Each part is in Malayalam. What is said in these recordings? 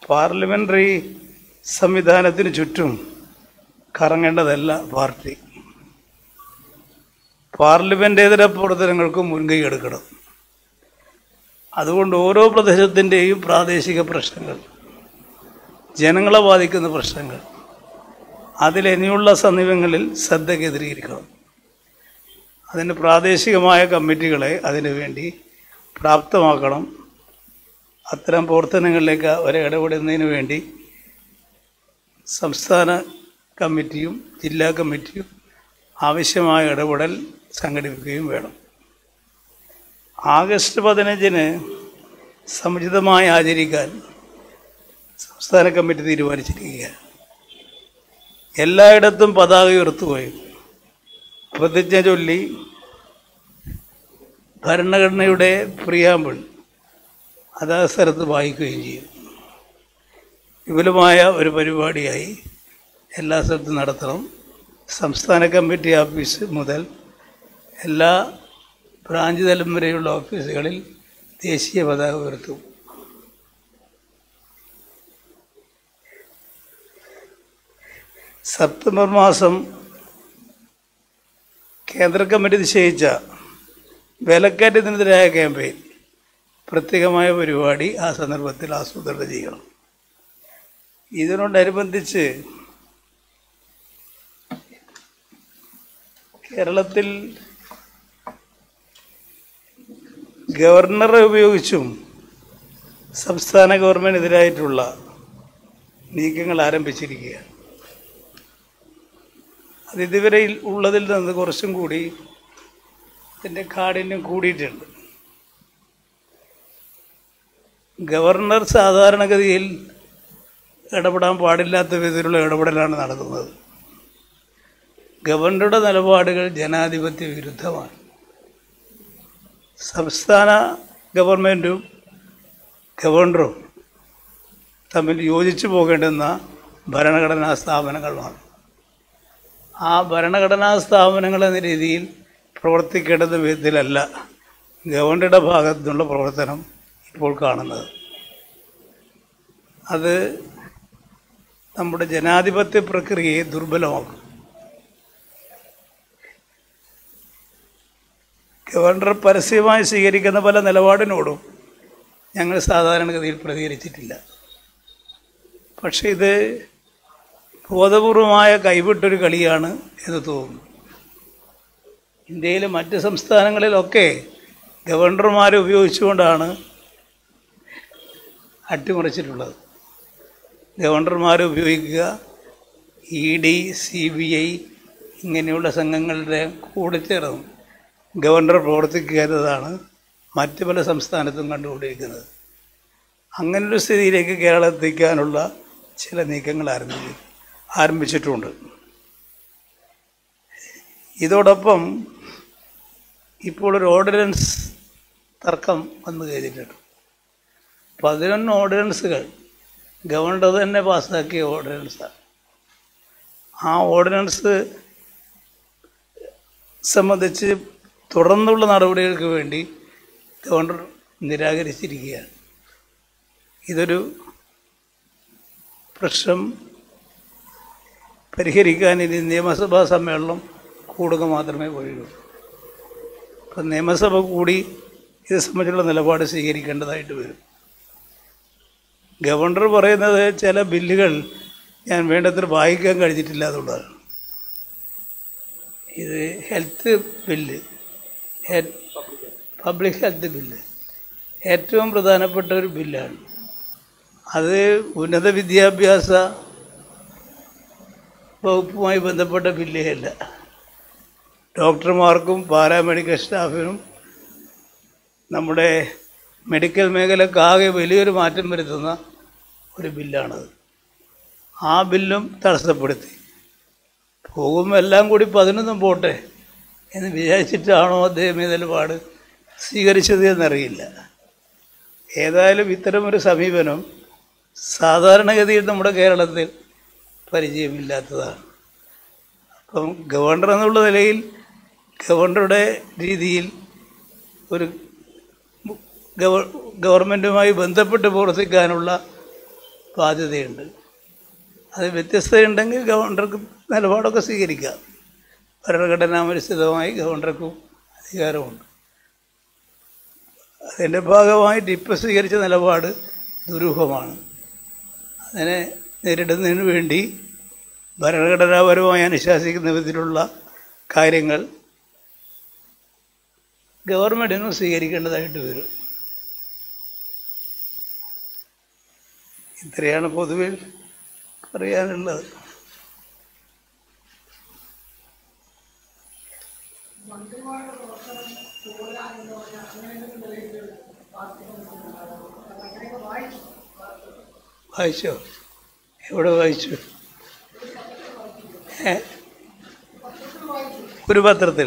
പാർലമെൻ്ററി സംവിധാനത്തിന് ചുറ്റും കറങ്ങേണ്ടതല്ല പാർട്ടി പാർലമെൻറ്റേതര പ്രവർത്തനങ്ങൾക്ക് മുൻകൈ എടുക്കണം അതുകൊണ്ട് ഓരോ പ്രദേശത്തിൻ്റെയും പ്രാദേശിക പ്രശ്നങ്ങൾ ജനങ്ങളെ ബാധിക്കുന്ന പ്രശ്നങ്ങൾ അതിലിനിയുള്ള സമീപങ്ങളിൽ ശ്രദ്ധ കേന്ദ്രീകരിക്കണം അതിന് പ്രാദേശികമായ കമ്മിറ്റികളെ അതിനു വേണ്ടി പ്രാപ്തമാക്കണം അത്തരം പ്രവർത്തനങ്ങളിലേക്ക് അവരെ ഇടപെടുന്നതിന് വേണ്ടി സംസ്ഥാന കമ്മിറ്റിയും ജില്ലാ കമ്മിറ്റിയും ആവശ്യമായ ഇടപെടൽ സംഘടിപ്പിക്കുകയും വേണം ആഗസ്റ്റ് പതിനഞ്ചിന് സമുചിതമായി ആചരിക്കാൻ സംസ്ഥാന കമ്മിറ്റി തീരുമാനിച്ചിരിക്കുകയാണ് എല്ലായിടത്തും പതാക ഉയർത്തുകയും പ്രതിജ്ഞ ചൊല്ലി ഭരണഘടനയുടെ പ്രിയാമ്പിൾ അതാ സ്ഥലത്ത് വായിക്കുകയും ചെയ്യും വിപുലമായ ഒരു പരിപാടിയായി എല്ലാ സ്ഥലത്തും നടത്തണം സംസ്ഥാന കമ്മിറ്റി ഓഫീസ് മുതൽ എല്ലാ ബ്രാഞ്ച് തലം വരെയുള്ള ഓഫീസുകളിൽ ദേശീയ പതാക ഉയർത്തും സെപ്റ്റംബർ മാസം കേന്ദ്ര കമ്മിറ്റി നിശ്ചയിച്ച വിലക്കയറ്റത്തിനെതിരായ ക്യാമ്പയിൻ പ്രത്യേകമായ പരിപാടി ആ സന്ദർഭത്തിൽ ആസൂത്രണം ചെയ്യണം ഇതിനോടനുബന്ധിച്ച് കേരളത്തിൽ ഗവർണറെ ഉപയോഗിച്ചും സംസ്ഥാന ഗവൺമെൻറ്റിനെതിരായിട്ടുള്ള നീക്കങ്ങൾ ആരംഭിച്ചിരിക്കുകയാണ് അത് ഇതുവരെ ഉള്ളതിൽ നിന്ന് കുറച്ചും കൂടി ഇതിൻ്റെ കാഠിന്യം കൂടിയിട്ടുണ്ട് ഗവർണർ സാധാരണഗതിയിൽ ഇടപെടാൻ പാടില്ലാത്ത വിധത്തിലുള്ള ഇടപെടലാണ് നടത്തുന്നത് ഗവർണറുടെ നിലപാടുകൾ ജനാധിപത്യ വിരുദ്ധമാണ് സംസ്ഥാന ഗവൺമെൻറ്റും ഗവർണറും തമ്മിൽ യോജിച്ചു പോകേണ്ടുന്ന ഭരണഘടനാ സ്ഥാപനങ്ങളാണ് ആ ഭരണഘടനാ സ്ഥാപനങ്ങൾ എന്ന രീതിയിൽ പ്രവർത്തിക്കേണ്ടുന്ന വിധത്തിലല്ല ഗവൺമെൻറ്റുടെ ഭാഗത്തുനിന്നുള്ള പ്രവർത്തനം ഇപ്പോൾ കാണുന്നത് അത് നമ്മുടെ ജനാധിപത്യ പ്രക്രിയയെ ദുർബലമാക്കും ഗവർണർ പരസ്യമായി സ്വീകരിക്കുന്ന പല നിലപാടിനോടും ഞങ്ങൾ സാധാരണഗതിയിൽ പ്രതികരിച്ചിട്ടില്ല പക്ഷേ ഇത് ബോധപൂർവമായ കൈവിട്ടൊരു കളിയാണ് എന്ന് തോന്നുന്നു ഇന്ത്യയിലെ മറ്റ് സംസ്ഥാനങ്ങളിലൊക്കെ ഗവർണർമാരെ ഉപയോഗിച്ചുകൊണ്ടാണ് അട്ടിമറിച്ചിട്ടുള്ളത് ഗവർണർമാരെ ഉപയോഗിക്കുക E D C B I ഇങ്ങനെയുള്ള സംഘങ്ങളുടെ കൂടെ ചേർന്ന് ഗവർണർ പ്രവർത്തിക്കുക എന്നതാണ് മറ്റ് പല സംസ്ഥാനത്തും കണ്ടുകൊണ്ടിരിക്കുന്നത് അങ്ങനൊരു സ്ഥിതിയിലേക്ക് കേരളം എത്തിക്കാനുള്ള ചില നീക്കങ്ങൾ ആരംഭിച്ചു ആരംഭിച്ചിട്ടുണ്ട് ഇതോടൊപ്പം ഇപ്പോൾ ഒരു ഓർഡിനൻസ് തർക്കം വന്നു കഴിഞ്ഞിട്ടുണ്ട് പതിനൊന്ന് ഓർഡിനൻസുകൾ ഗവർണർ തന്നെ പാസ്സാക്കിയ ഓർഡിനൻസാണ് ആ ഓർഡിനൻസ് സംബന്ധിച്ച് തുടർന്നുള്ള നടപടികൾക്ക് വേണ്ടി ഗവർണർ നിരാകരിച്ചിരിക്കുകയാണ് ഇതൊരു പ്രശ്നം പരിഹരിക്കാൻ ഇനി നിയമസഭാ സമ്മേളനം കൂടുക മാത്രമേ വഴിയുള്ളൂ അപ്പം നിയമസഭ കൂടി ഇത് സംബന്ധിച്ചുള്ള നിലപാട് സ്വീകരിക്കേണ്ടതായിട്ട് വരും ഗവർണർ പറയുന്നത് ചില ബില്ലുകൾ ഞാൻ വേണ്ടത്ര വായിക്കാൻ കഴിഞ്ഞിട്ടില്ല എന്നുള്ളതാണ് ഇത് health bill public health bill ഏറ്റവും പ്രധാനപ്പെട്ട ഒരു ബില്ലാണ് അത് ഉന്നത വിദ്യാഭ്യാസ വകുപ്പുമായി ബന്ധപ്പെട്ട ബില്ലേ അല്ല ഡോക്ടർമാർക്കും പാരാമെഡിക്കൽ സ്റ്റാഫിനും നമ്മുടെ മെഡിക്കൽ മേഖലക്കാകെ വലിയൊരു മാറ്റം വരുത്തുന്ന ഒരു ബില്ലാണത് ആ ബില്ലും തടസ്സപ്പെടുത്തി പോകുമ്പോൾ എല്ലാം കൂടി പതിനൊന്നും പോട്ടെ എന്ന് വിചാരിച്ചിട്ടാണോ അദ്ദേഹം ഈ നിലപാട് സ്വീകരിച്ചത് എന്നറിയില്ല ഏതായാലും ഇത്തരമൊരു സമീപനം സാധാരണഗതിയിൽ നമ്മുടെ കേരളത്തിൽ പരിചയമില്ലാത്തതാണ് അപ്പം ഗവർണർ എന്നുള്ള നിലയിൽ ഗവർണറുടെ രീതിയിൽ ഒരു ഗവ ഗവൺമെൻറ്റുമായി ബന്ധപ്പെട്ട് പ്രവർത്തിക്കാനുള്ള ബാധ്യതയുണ്ട് അത് വ്യത്യസ്തതയുണ്ടെങ്കിൽ ഗവർണർക്ക് നിലപാടൊക്കെ സ്വീകരിക്കാം ഭരണഘടനാമനുസൃതമായി ഗവർണർക്കും അധികാരമുണ്ട് അതിൻ്റെ ഭാഗമായിട്ട് ഇപ്പോൾ സ്വീകരിച്ച നിലപാട് ദുരൂഹമാണ് അതിനെ നേരിടുന്നതിന് വേണ്ടി ഭരണഘടനാപരമായി അനുശാസിക്കുന്ന വിധത്തിലുള്ള കാര്യങ്ങൾ ഗവൺമെൻറ്റിനും സ്വീകരിക്കേണ്ടതായിട്ട് വരും ഇത്രയാണ് പൊതുവെ പറയാനുള്ളത് വായിച്ചോ എവിടെ വായിച്ചു ഏ ഒരു പത്രത്തിൽ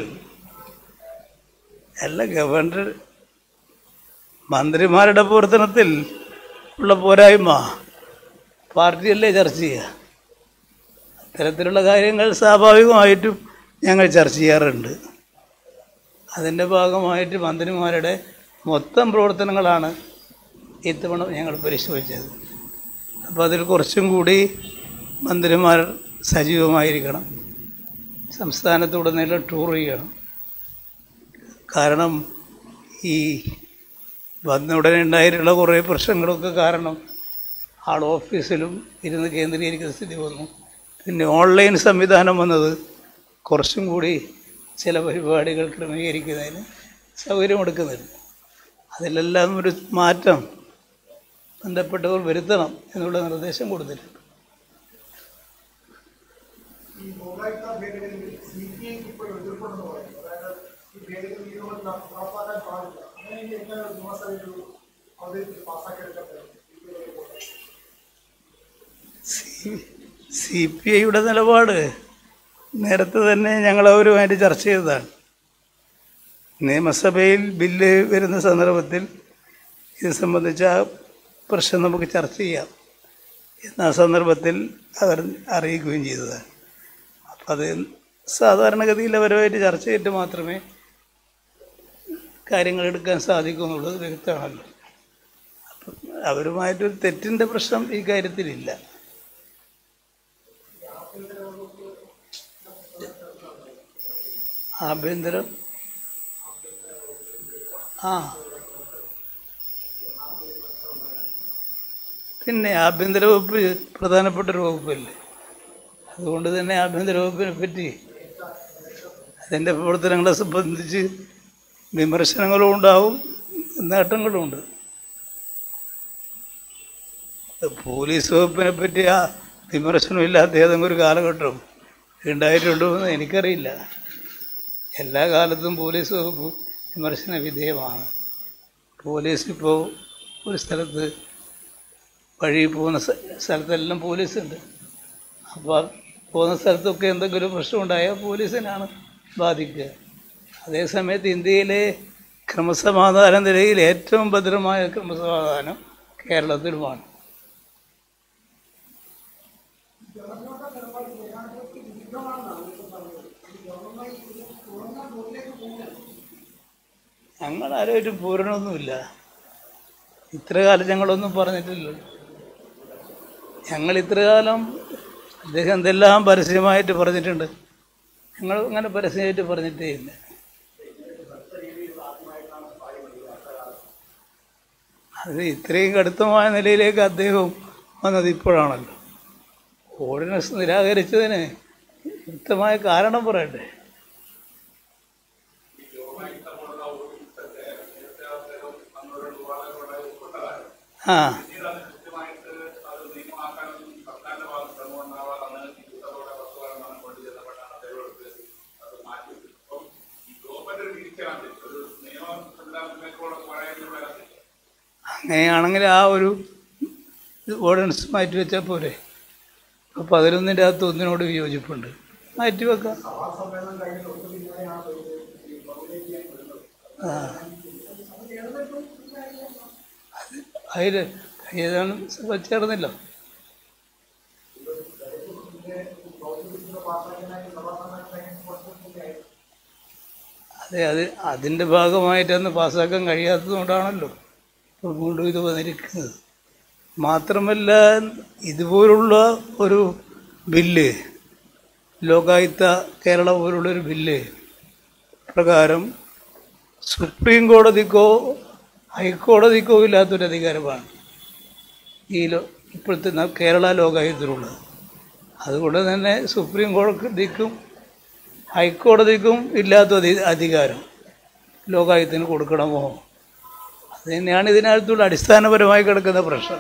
അല്ല ഗവർണർ മന്ത്രിമാരുടെ പ്രവർത്തനത്തിൽ ഉള്ള പോരായ്മ പാർട്ടിയല്ലേ ചർച്ച ചെയ്യുക അത്തരത്തിലുള്ള കാര്യങ്ങൾ സ്വാഭാവികമായിട്ടും ഞങ്ങൾ ചർച്ച ചെയ്യാറുണ്ട് അതിൻ്റെ ഭാഗമായിട്ട് മന്ത്രിമാരുടെ മൊത്തം പ്രവർത്തനങ്ങളാണ് ഇത്തവണ ഞങ്ങൾ പരിശോധിച്ചത് അപ്പോൾ അതിൽ കുറച്ചും കൂടി മന്ത്രിമാർ സജീവമായിരിക്കണം സംസ്ഥാനത്തുടനീളം ടൂർ ചെയ്യണം കാരണം ഈ വന്ന ഉടനെ ഉണ്ടായിട്ടുള്ള കുറേ പ്രശ്നങ്ങളൊക്കെ കാരണം ആൾ ഓഫീസിലും ഇരുന്ന് കേന്ദ്രീകരിക്കുന്ന സ്ഥിതി വന്നു പിന്നെ ഓൺലൈൻ സംവിധാനം വന്നത് കുറച്ചും കൂടി ചില പരിപാടികൾ ക്രമീകരിക്കുന്നതിന് സൗകര്യമെടുക്കുന്നുണ്ട് അതിലെല്ലാം ഒരു മാറ്റം ബന്ധപ്പെട്ടവർ വരുത്തണം എന്നുള്ള നിർദ്ദേശം കൊടുത്തിട്ടുണ്ട് ഈ പൗരായുക്ത ഭേദഗതിയിൽ സി പി ഐക്ക് ഇപ്പോൾ എതിർപ്പുണ്ടെന്ന് പറയുന്നു അതായത് ഈ ഭേദഗതി ഇതുകൊണ്ട് നടപ്പാക്കാൻ പാടില്ല അങ്ങനെയെങ്കിൽ എങ്ങനെ ഒരു നിയമസഭയിൽ ഒരു അവതരിപ്പിച്ച് പാസ്സാക്കിയെടുക്കാൻ പറ്റും സി പി ഐയുടെ നിലപാട് നേരത്തെ തന്നെ ഞങ്ങൾ അവരുമായിട്ട് ചർച്ച ചെയ്തതാണ് നിയമസഭയിൽ ബില്ല് വരുന്ന സന്ദർഭത്തിൽ ഇത് സംബന്ധിച്ച ആ പ്രശ്നം നമുക്ക് ചർച്ച ചെയ്യാം എന്ന സന്ദർഭത്തിൽ അവർ അറിയിക്കുകയും ചെയ്തതാണ് അപ്പം അത് സാധാരണഗതിയിൽ അവരുമായിട്ട് ചർച്ച ചെയ്തിട്ട് മാത്രമേ കാര്യങ്ങൾ എടുക്കാൻ സാധിക്കൂ എന്നുള്ളത് വ്യക്തമാണല്ലോ അപ്പം അവരുമായിട്ടൊരു തെറ്റിൻ്റെ പ്രശ്നം ഈ കാര്യത്തിലില്ല ആഭ്യന്തരം ആ പിന്നെ ആഭ്യന്തര വകുപ്പ് പ്രധാനപ്പെട്ട ഒരു വകുപ്പല്ലേ അതുകൊണ്ട് തന്നെ ആഭ്യന്തര വകുപ്പിനെ പറ്റി അതിൻ്റെ പ്രവർത്തനങ്ങളെ സംബന്ധിച്ച് വിമർശനങ്ങളും ഉണ്ടാവും നേട്ടങ്ങളും ഉണ്ട് പോലീസ് വകുപ്പിനെ പറ്റി ആ വിമർശനമില്ലാത്ത ഏതെങ്കിലും ഒരു കാലഘട്ടം ഉണ്ടായിട്ടുണ്ടോ എന്ന് എനിക്കറിയില്ല എല്ലാ കാലത്തും പോലീസ് വകുപ്പ് വിമർശന വിധേയമാണ് പോലീസ് ഇപ്പോൾ ഒരു സ്ഥലത്ത് വഴി പോകുന്ന സ്ഥ- സ്ഥലത്തെല്ലാം പോലീസുണ്ട് അപ്പോൾ പോകുന്ന സ്ഥലത്തൊക്കെ എന്തെങ്കിലും പ്രശ്നം ഉണ്ടായാൽ പോലീസിനാണ് ബാധിക്കുക അതേസമയത്ത് ഇന്ത്യയിലെ ക്രമസമാധാന നിലയിൽ ഏറ്റവും ഭദ്രമായ ക്രമസമാധാനം കേരളത്തിലുമാണ് ഞങ്ങൾ ആരും പൂരണമൊന്നുമില്ല ഇത്ര കാലം ഞങ്ങളൊന്നും പറഞ്ഞിട്ടില്ലല്ലോ ഞങ്ങൾ ഇത്ര കാലം അദ്ദേഹം എന്തെല്ലാം പരസ്യമായിട്ട് പറഞ്ഞിട്ടുണ്ട് ഞങ്ങൾ അങ്ങനെ പരസ്യമായിട്ട് പറഞ്ഞിട്ടേ ഇല്ല അത് ഇത്രയും കടുത്തമായ നിലയിലേക്ക് അദ്ദേഹം വന്നത് ഇപ്പോഴാണല്ലോ ഓർഡിനൻസ് നിരാകരിച്ചതിന് വ്യക്തമായ കാരണം പറയട്ടെ ആ അങ്ങനെയാണെങ്കിൽ ആ ഒരു ഓർഡിനൻസ് മാറ്റി വെച്ചാൽ പോരെ അപ്പോൾ പതിനൊന്നിൻ്റെ അകത്ത് ഒന്നിനോട് വിയോജിപ്പുണ്ട് മാറ്റി വെക്കാം ആ അതിൽ ഏതാണ് ചേർന്നില്ല അതെ അത് അതിൻ്റെ ഭാഗമായിട്ടൊന്ന് പാസ്സാക്കാൻ കഴിയാത്തത് കൊണ്ടാണല്ലോ ഇപ്പോൾ വീണ്ടും ഇത് വന്നിരിക്കുന്നത് മാത്രമല്ല ഇതുപോലുള്ള ഒരു ബില്ല് ലോകായുക്ത കേരള പോലുള്ളൊരു ബില്ല് പ്രകാരം സുപ്രീം കോടതിക്കോ ഹൈക്കോടതിക്കോ ഇല്ലാത്തൊരു അധികാരമാണ് ഈ ലോ ഇപ്പോഴത്തെ ന- കേരള ലോകായുക്തത്തിലുള്ളത് അതുകൊണ്ട് തന്നെ സുപ്രീം കോടതിക്കും ഹൈക്കോടതിക്കും ഇല്ലാത്ത അധി- അധികാരം ലോകായുക്തത്തിന് കൊടുക്കണമോ അത് തന്നെയാണ് ഇതിനകത്തുള്ള അടിസ്ഥാനപരമായി കിടക്കുന്ന പ്രശ്നം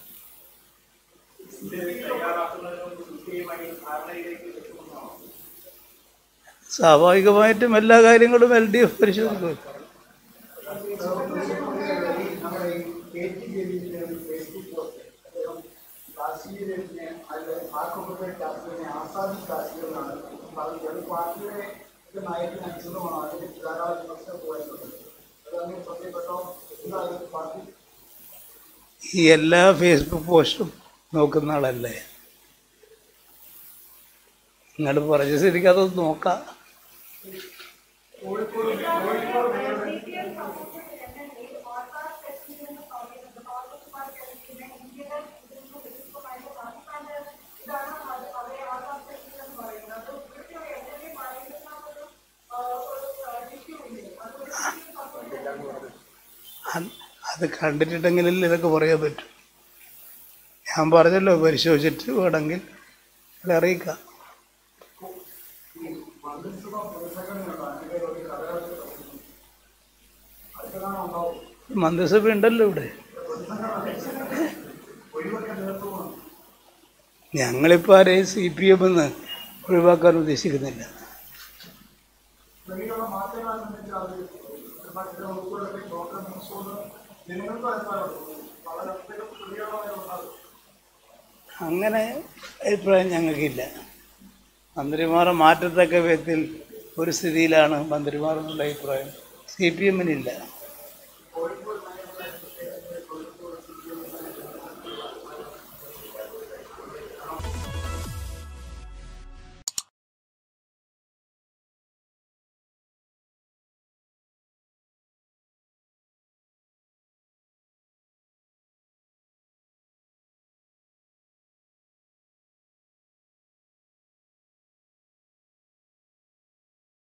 സ്വാഭാവികമായിട്ടും എല്ലാ കാര്യങ്ങളും എൽ ഡി എഫ് പരിശോധിക്കും നമ്മുടെ ഈ കെ ടി ജലീലിന്റെ ഒരു ഫേസ്ബുക്ക് പോസ്റ്റ് അദ്ദേഹം കാശ്മീരിനെ അല്ലെ ആക്രമണത്തെ കാശ്മീരിനെ ആസാദി കാശ്മീർ എന്നാണ് പറഞ്ഞത് അത് പാർട്ടിയുടെ ഒരു നയത്തിന് അനുസൃതമാണ് അതിന് ധാരാളം വിമർശനം പോയിട്ടുള്ളത് അതങ്ങനെ ശ്രദ്ധയിൽപ്പെട്ടോ എന്താണ് പാർട്ടി ഈ എല്ലാ ഫേസ്ബുക്ക് പോസ്റ്റും നോക്കുന്ന ആളല്ലേ നിങ്ങൾ പറഞ്ഞ സ്ഥിതിക്ക് അതൊന്ന് നോക്കാം അത് അത് കണ്ടിട്ടുണ്ടെങ്കിലല്ലേ ഇതൊക്കെ പറയാൻ പറ്റും ഞാൻ പറഞ്ഞല്ലോ പരിശോധിച്ചിട്ട് വേണമെങ്കിൽ ഇവിടെ അറിയിക്കാം മന്ത്രിസഭ ഉണ്ടല്ലോ ഇവിടെ ഞങ്ങളിപ്പോൾ ആരെയും സി പി എം എന്ന് ഒഴിവാക്കാൻ ഉദ്ദേശിക്കുന്നില്ല വലിയുള്ള മാറ്റങ്ങളെ സംബന്ധിച്ച് അത് മറ്റു വകുപ്പുകളിലൊക്കെ ഡോക്ടർ മനസ്സുകൊണ്ട് ജനങ്ങൾക്ക് അഭിപ്രായമുണ്ട് വളരെ അധികം പ്രതികരണമായി ഉണ്ടാകും അങ്ങനെ അഭിപ്രായം ഞങ്ങൾക്കില്ല മന്ത്രിമാരെ മാറ്റത്തക്ക വിധത്തിൽ ഒരു സ്ഥിതിയിലാണ് മന്ത്രിമാർ എന്നുള്ള അഭിപ്രായം സി പി എമ്മിനില്ല